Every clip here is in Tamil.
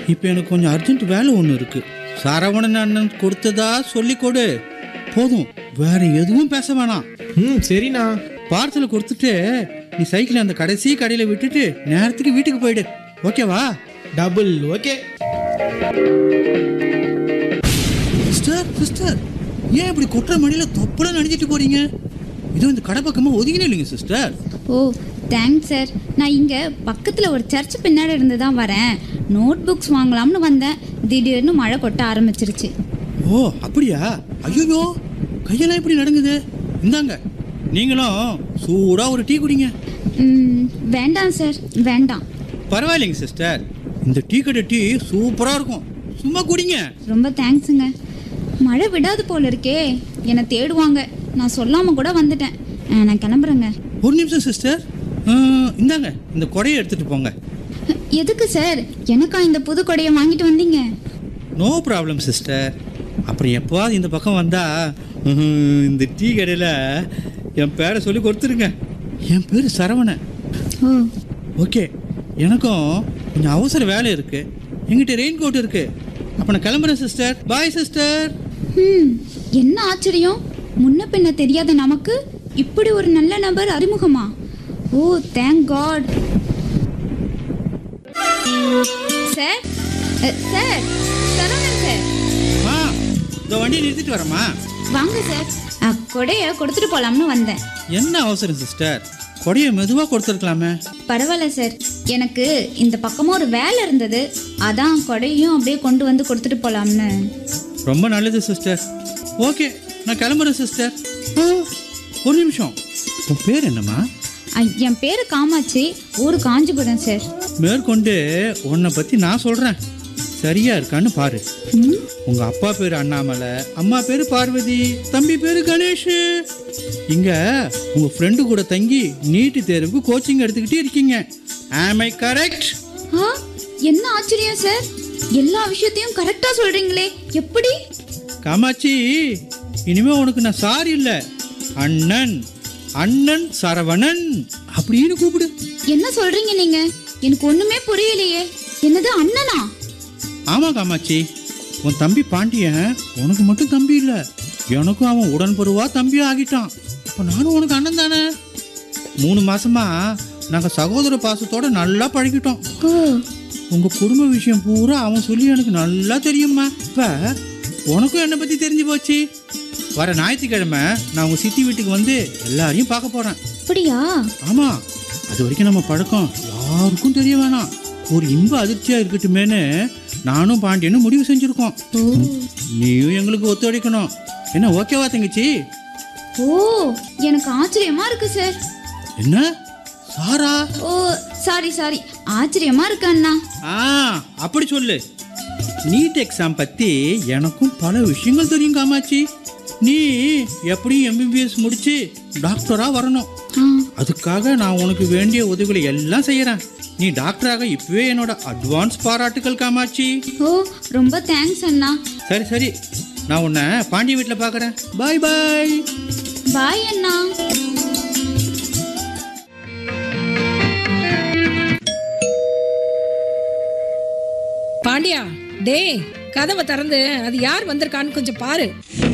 இப்போ எனக்கு கொஞ்சம் அர்ஜென்ட் வேலை ஒன்று இருக்கு சரவணன் அண்ணன் கொடுத்ததா சொல்லி கொடு போதும் வேற எதுவும் பேச வேணாம் ம் சரிண்ணா பார்சல் கொடுத்துட்டு நீ சைக்கிளை அந்த கடைசி கடையில் விட்டுட்டு நேரத்துக்கு வீட்டுக்கு போயிடு ஓகேவா டபுள் ஓகே சிஸ்டர் சிஸ்டர் ஏன் இப்படி கொட்டுற மணியில் தொப்பலாம் நனைஞ்சிட்டு போறீங்க இது இந்த கடை பக்கமாக ஒதுங்கினே இல்லைங்க சிஸ்டர் ஓ தேங்க்ஸ் சார் நான் இங்கே பக்கத்தில் ஒரு சர்ச் பின்னாடி இருந்து தான் வரேன் நோட் புக்ஸ் வாங்கலாம்னு வந்தேன் திடீர்னு மழை கொட்ட ஆரம்பிச்சிருச்சு ஓ அப்படியா ஐயோ கையெல்லாம் எப்படி நடங்குது இந்தாங்க நீங்களும் சூடாக ஒரு டீ குடிங்க ம், வேண்டாம் சார் வேண்டாம் பரவாயில்லைங்க சிஸ்டர் இந்த டீ கடை டீ சூப்பராக இருக்கும் சும்மா குடிங்க ரொம்ப தேங்க்ஸுங்க மழை விடாது போல இருக்கே என்னை தேடுவாங்க நான் சொல்லாமல் கூட வந்துட்டேன் அஹ், நான் கிளம்புறேங்க ஒரு நிமிஷம் சிஸ்டர் இந்தாங்க இந்த கொடையை எடுத்துகிட்டு போங்க எதுக்கு சார் எனக்கா இந்த புது கொடையை வாங்கிட்டு வந்தீங்க நோ ப்ராப்ளம் சிஸ்டர் அப்புறம் எப்போவாது இந்த பக்கம் வந்தா ம்ஹும், இந்த டீ கடையில் என் பேரை சொல்லி கொடுத்துருங்க என் பேர் சரவணன் ஓ ஓகே எனக்கும் கொஞ்சம் அவசர வேலை இருக்கு எங்கிட்ட ரெயின் கோட் இருக்கு அப்போ நான் கிளம்புறேன் சிஸ்டர் பாய் சிஸ்டர் ம் என்ன ஆச்சரியம் முன்ன பின்ன தெரியாத நமக்கு இப்படி ஒரு நல்ல நபர் அறிமுகமா oh thank God sir uh, sir Saravanan sir ஆ இந்த வண்டியை நிறுத்திட்டு வரேம்மா வாங்க சார் அ, கொடைய கொடுத்துட்டு போலாம்னு வந்தேன் என்ன அவசரம் சிஸ்டர் கொடையை மெதுவாக கொடுத்துருக்கலாமே பரவாயில்ல சார் எனக்கு இந்த பக்கமா ஒரு வேலை இருந்தது அதான் கொடையும் அப்படியே கொண்டு வந்து கொடுத்துட்டு போலாம்னு ரொம்ப நல்லது சிஸ்டர் ஓகே நான் கிளம்புறேன் சிஸ்டர் ஆ, ஒரு நிமிஷம் உன் பேர் என்னம்மா அ, என் பேரு காமாட்சி ஊர் காஞ்சிபுரம் சார் மேற்கொண்டு உன்னை பற்றி நான் சொல்கிறேன் சரியா இருக்கான்னு பாரு ம் உங்க அப்பா பேரு அண்ணாமலை அம்மா பேரு பார்வதி தம்பி பேரு கணேஷ் இங்க உங்க ஃப்ரெண்டு கூட தங்கி நீட்டு தேர்வுக்கு கோச்சிங் எடுத்துக்கிட்டு இருக்கீங்க ஆம் ஐ கரெக்ட் ஆ என்ன ஆச்சரியம் சார் எல்லா விஷயத்தையும் கரெக்டா சொல்றீங்களே எப்படி காமாட்சி இனிமே உனக்கு நான் சாரி இல்ல அண்ணன் அண்ணன் சரவணன் அப்படின்னு கூப்பிடு என்ன சொல்றீங்க நீங்க எனக்கு ஒண்ணுமே புரியலையே என்னது அண்ணனா ஆமா காமாட்சி உன் தம்பி பாண்டியன் உனக்கு மட்டும் தம்பி இல்ல எனக்கும் அவன் உடன்பருவா தம்பி ஆகிட்டான் அப்ப நானும் உனக்கு அண்ணன் தானே மூணு மாசமா நாங்க சகோதர பாசத்தோட நல்லா பழகிட்டோம் ஓ உங்க குடும்ப விஷயம் பூரா அவன் சொல்லி எனக்கு நல்லா தெரியுமா இப்ப உனக்கும் என்னை பத்தி தெரிஞ்சு போச்சு வர ஞாயிற்றுக்கிழமை நான் உங்க சித்தி வீட்டுக்கு வந்து எல்லாரையும் பார்க்க போறேன் அப்படியா ஆமா அது வரைக்கும் நம்ம பழக்கம் யாருக்கும் தெரிய வேணாம் ஒரு இன்ப அதிர்ச்சியா இருக்கட்டுமேன்னு நானும் பாண்டியனும் முடிவு செஞ்சிருக்கோம் ஓ நீயும் எங்களுக்கு ஒத்துழைக்கணும் என்ன ஓகேவா தங்கச்சி ஓ எனக்கு ஆச்சரியமா இருக்கு சார் என்ன சாரா ஓ சாரி சாரி ஆச்சரியமா இருக்கு அண்ணா ஆ அப்படி சொல்லு நீட் எக்ஸாம் பத்தி எனக்கும் பல விஷயங்கள் தெரியும் காமாட்சி நீ எப்படியும் எம்பிபிஎஸ் முடிச்சு டாக்டரா வரணும் ஆ அதுக்காக நான் உனக்கு வேண்டிய உதவிகளை எல்லாம் செய்யறேன் நீ டாக்டராக இப்பவே என்னோட அட்வான்ஸ் பாராட்டுக்கள் காமாட்சி ஓ ரொம்ப தேங்க்ஸ் அண்ணா சரி சரி நான் உன்னை பாண்டிய வீட்டில் பார்க்குறேன் பாய் பாய் பாய் அண்ணா பாண்டியா டேய் கதவை திறந்து அது யார் வந்திருக்கான்னு கொஞ்சம் பாரு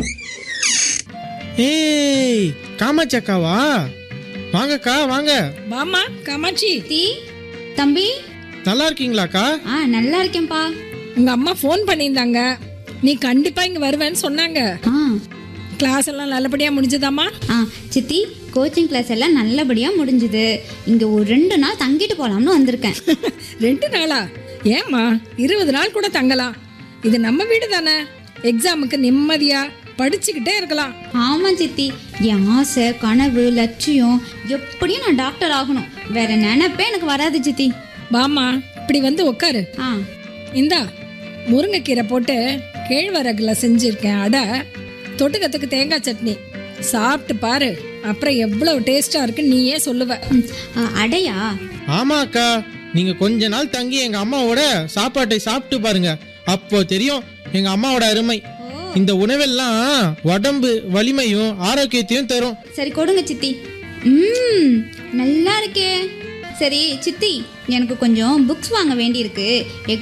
ஏய் காமாட்சி அக்காவா வாங்கக்கா வாங்க வாமா காமாட்சி தீ தம்பி நல்லா இருக்கீங்களாக்கா ஆ நல்லா இருக்கேன்ப்பா உங்க அம்மா ஃபோன் பண்ணியிருந்தாங்க நீ கண்டிப்பா இங்க வருவேன்னு சொன்னாங்க ஆ கிளாஸ் எல்லாம் நல்லபடியா முடிஞ்சதாம்மா ஆ சித்தி கோச்சிங் கிளாஸ் எல்லாம் நல்லபடியா முடிஞ்சுது இங்க ஒரு ரெண்டு நாள் தங்கிட்டு போலாம்னு வந்திருக்கேன் ரெண்டு நாளா ஏம்மா இருபது நாள் கூட தங்கலாம் இது நம்ம வீடு தானே எக்ஸாமுக்கு நிம்மதியா படிச்சுக்கிட்டே இருக்கலாம் ஆமா சித்தி என் ஆசை கனவு லட்சியம் எப்படியும் நான் டாக்டர் ஆகணும் வேற நினைப்பே எனக்கு வராது சித்தி வாம்மா இப்படி வந்து உட்காரு ஆ இந்தா முருங்கைக்கீரை போட்டு கேழ்வரகுல செஞ்சிருக்கேன் அடை தொட்டுக்கத்துக்கு தேங்காய் சட்னி சாப்பிட்டு பாரு அப்புறம் எவ்வளவு டேஸ்டா இருக்கு நீயே சொல்லுவ ம், ஆ, அடையா ஆமா அக்கா நீங்க கொஞ்ச நாள் தங்கி எங்க அம்மாவோட சாப்பாட்டை சாப்பிட்டு பாருங்க அப்போ தெரியும் எங்க அம்மாவோட அருமை இந்த உணவெல்லாம் உடம்பு வலிமையும் ஆரோக்கியத்தையும் தரும் சரி கொடுங்க சித்தி ம் நல்லா இருக்கே சரி சித்தி எனக்கு கொஞ்சம் புக்ஸ் வாங்க வேண்டியிருக்கு